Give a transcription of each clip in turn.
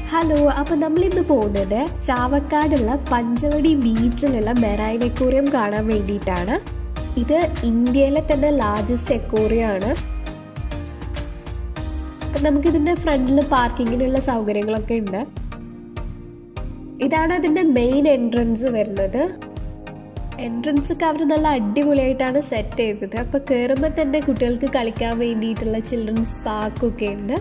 hello അപ്പോൾ നമ്മൾ ഇന്ന് പോകുന്നത് ചാവക്കാടുള്ള പഞ്ചവടി ബീച്ചിലുള്ള മെറൈൻ എക്കോറിയം കാണാൻ വേണ്ടിയിട്ടാണ് ഇത് ഇന്ത്യയിലെ തന്നെ ലാർജസ്റ്റ് എക്കോറിയം ആണ് അപ്പം നമുക്കിതിൻ്റെ ഫ്രണ്ടിൽ പാർക്കിങ്ങിനുള്ള സൗകര്യങ്ങളൊക്കെ ഉണ്ട് ഇതാണ് അതിൻ്റെ മെയിൻ എൻട്രൻസ് വരുന്നത് എൻട്രൻസ് ഒക്കെ അവർ നല്ല അടിപൊളിയായിട്ടാണ് സെറ്റ് ചെയ്തത് അപ്പോൾ കയറുമ്പോൾ തന്നെ കുട്ടികൾക്ക് കളിക്കാൻ വേണ്ടിയിട്ടുള്ള ചിൽഡ്രൻസ് പാർക്കൊക്കെ ഉണ്ട്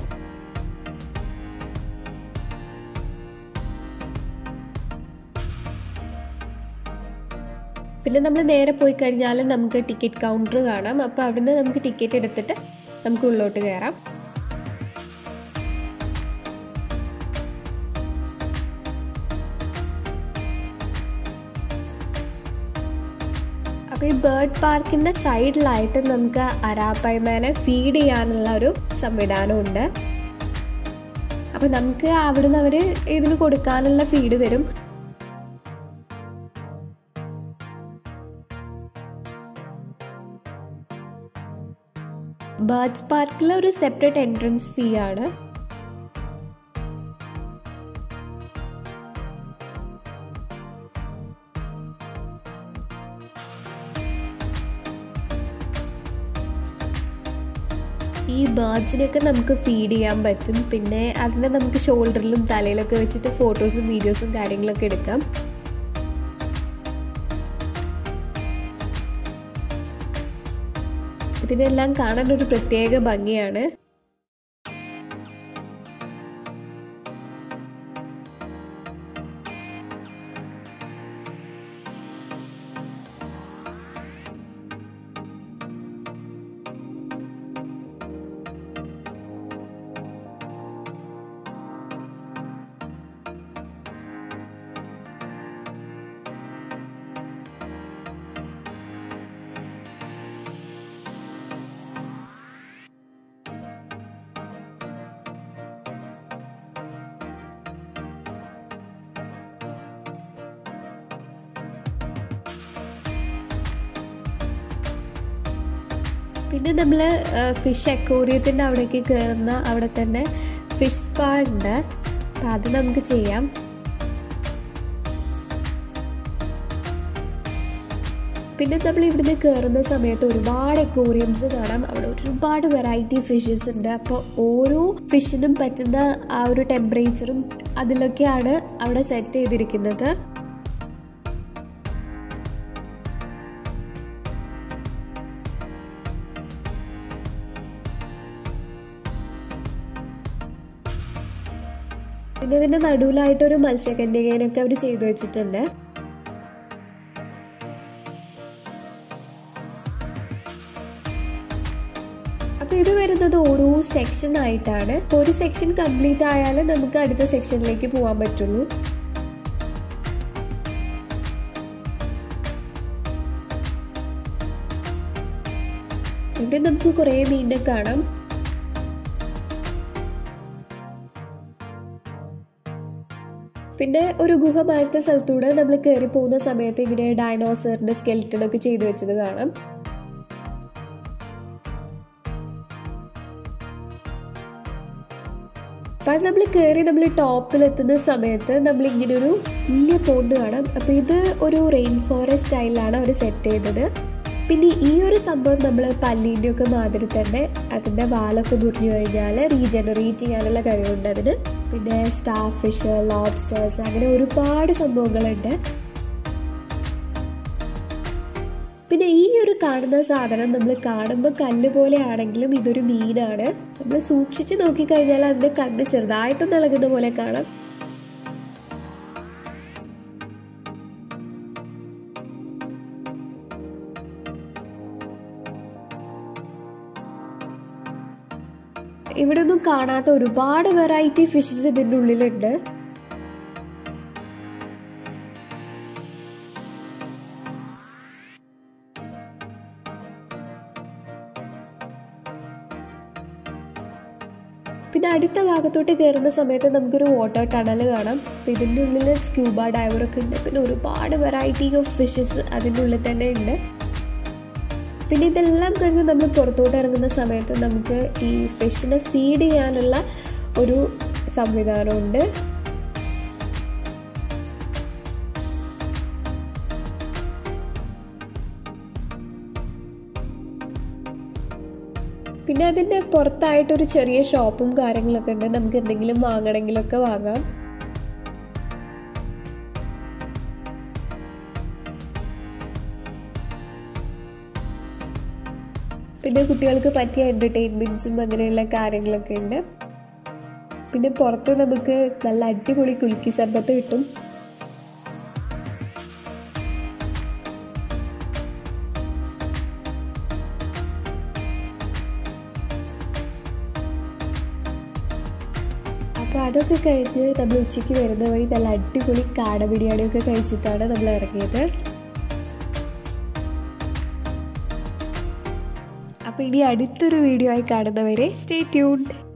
പിന്നെ നമ്മൾ നേരെ പോയി കഴിഞ്ഞാൽ നമുക്ക് ടിക്കറ്റ് കൗണ്ടർ കാണാം അപ്പോൾ അവിടുന്ന് നമുക്ക് ടിക്കറ്റ് എടുത്തിട്ട് നമുക്ക് ഉള്ളോട്ട് കയറാം അപ്പോൾ ഈ ബേർഡ് പാർക്കിൻ്റെ സൈഡിലായിട്ട് നമുക്ക് അരാപ്പഴമേനെ ഫീഡ് ചെയ്യാനുള്ള ഒരു സംവിധാനമുണ്ട് അപ്പോൾ നമുക്ക് അവിടുന്ന് അവർ ഇതിന് കൊടുക്കാനുള്ള ഫീഡ് തരും ബേർഡ്സ് പാർക്കിൽ ഒരു സെപ്പറേറ്റ് എൻട്രൻസ് ഫീ ആണ് ഈ ബേർഡ്സിനെയൊക്കെ നമുക്ക് ഫീഡ് ചെയ്യാൻ പറ്റും പിന്നെ അതിനെ നമുക്ക് ഷോൾഡറിലും തലയിലൊക്കെ വെച്ചിട്ട് ഫോട്ടോസും വീഡിയോസും കാര്യങ്ങളൊക്കെ എടുക്കാം ഇതിനെല്ലാം കാണാൻ ഒരു പ്രത്യേക ഭംഗിയാണ് പിന്നെ നമ്മൾ ഫിഷ് അക്വോറിയത്തിൻ്റെ അവിടേക്ക് കയറുന്ന അവിടെ തന്നെ ഫിഷ് സ്പാ ഉണ്ട് അപ്പം അത് നമുക്ക് ചെയ്യാം പിന്നെ നമ്മൾ ഇവിടുന്ന് കയറുന്ന സമയത്ത് ഒരുപാട് എക്കോറിയംസ് കാണാം അവിടെ ഒരുപാട് വെറൈറ്റി ഫിഷസ് ഉണ്ട് അപ്പോൾ ഓരോ ഫിഷിനും പറ്റുന്ന ആ ഒരു ടെമ്പറേച്ചറും അതിലൊക്കെയാണ് അവിടെ സെറ്റ് ചെയ്തിരിക്കുന്നത് പിന്നെ ഇതിൻ്റെ നടുവിലായിട്ടൊരു മത്സ്യകന്യകേനൊക്കെ അവർ ചെയ്തു വെച്ചിട്ടുണ്ട് അപ്പോൾ ഇത് വരുന്നത് ഓരോ സെക്ഷൻ ആയിട്ടാണ് ഒരു സെക്ഷൻ കംപ്ലീറ്റ് ആയാൽ നമുക്ക് അടുത്ത സെക്ഷനിലേക്ക് പോകാൻ പറ്റുള്ളൂ ഇവിടെ നമുക്ക് കുറേ മീനിനെ കാണാം പിന്നെ ഒരു ഗുഹമായിരുന്ന സ്ഥലത്തൂടെ നമ്മൾ കയറി പോകുന്ന സമയത്ത് ഇങ്ങനെ ഡൈനോസറിന്റെ സ്കെൽറ്റൺ ഒക്കെ ചെയ്തു വെച്ചത് കാണാം അപ്പം അത് നമ്മൾ കയറി നമ്മൾ ടോപ്പിലെത്തുന്ന സമയത്ത് നമ്മൾ ഇങ്ങനെ ഒരു വലിയ പോണ്ട് കാണാം അപ്പം ഇത് ഒരു റെയിൻ ഫോറസ്റ്റ് സ്റ്റൈലാണ് അവർ സെറ്റ് ചെയ്തത് പിന്നെ ഈ ഒരു സംഭവം നമ്മൾ പല്ലീൻ്റെ ഒക്കെ മാതിരി തന്നെ അതിൻ്റെ വാലൊക്കെ മുറിഞ്ഞു കഴിഞ്ഞാൽ റീജനറേറ്റ് ചെയ്യാനുള്ള കഴിവുണ്ട് അതിന് പിന്നെ സ്റ്റാർ ഫിഷ് ലോബ്സ്റ്റേഴ്സ് അങ്ങനെ ഒരുപാട് സംഭവങ്ങളുണ്ട് പിന്നെ ഈ ഒരു കാണുന്ന സാധനം നമ്മൾ കാണുമ്പോൾ കല്ല് പോലെ ആണെങ്കിലും ഇതൊരു മീനാണ് നമ്മൾ സൂക്ഷിച്ച് നോക്കിക്കഴിഞ്ഞാൽ അതിൻ്റെ കണ്ണ് ചെറുതായിട്ടൊന്ന് ഇളകുന്ന പോലെ കാണാം ഇവിടെ ഒന്നും കാണാത്ത ഒരുപാട് വെറൈറ്റി ഫിഷസ് ഇതിൻ്റെ ഉള്ളിലുണ്ട് പിന്നെ അടുത്ത ഭാഗത്തോട്ട് കയറുന്ന സമയത്ത് നമുക്കൊരു വാട്ടർ ടണൽ കാണാം അപ്പോൾ ഇതിൻ്റെ ഉള്ളിൽ സ്ക്യൂബ ഡൈവറൊക്കെ ഉണ്ട് പിന്നെ ഒരുപാട് വെറൈറ്റി ഓഫ് ഫിഷസ് അതിൻ്റെ ഉള്ളിൽ തന്നെ ഉണ്ട് പിന്നെ ഇതെല്ലാം കഴിഞ്ഞ് നമ്മൾ പുറത്തോട്ട് ഇറങ്ങുന്ന സമയത്ത് നമുക്ക് ഈ ഫിഷിനെ ഫീഡ് ചെയ്യാനുള്ള ഒരു സംവിധാനമുണ്ട് പിന്നെ അതിൻ്റെ പുറത്തായിട്ടൊരു ചെറിയ ഷോപ്പും കാര്യങ്ങളൊക്കെ ഉണ്ട് നമുക്ക് എന്തെങ്കിലും വാങ്ങണമെങ്കിലൊക്കെ വാങ്ങാം പിന്നെ കുട്ടികൾക്ക് പറ്റിയ എൻ്റർടൈൻമെൻറ്റ്സും അങ്ങനെയുള്ള കാര്യങ്ങളൊക്കെ ഉണ്ട് പിന്നെ പുറത്ത് നമുക്ക് നല്ല അടിപൊളി കുലുക്കി സർബത്ത് കിട്ടും അപ്പോൾ അതൊക്കെ കഴിഞ്ഞ് നമ്മൾ ഉച്ചയ്ക്ക് വരുന്ന വഴി നല്ല അടിപൊളി കാട ബിരിയാണിയൊക്കെ കഴിച്ചിട്ടാണ് നമ്മൾ ഇറങ്ങിയത് അപ്പോൾ ഇനി അടുത്തൊരു വീഡിയോ ആയി കാണുന്നവരെ സ്റ്റേ ട്യൂൺഡ്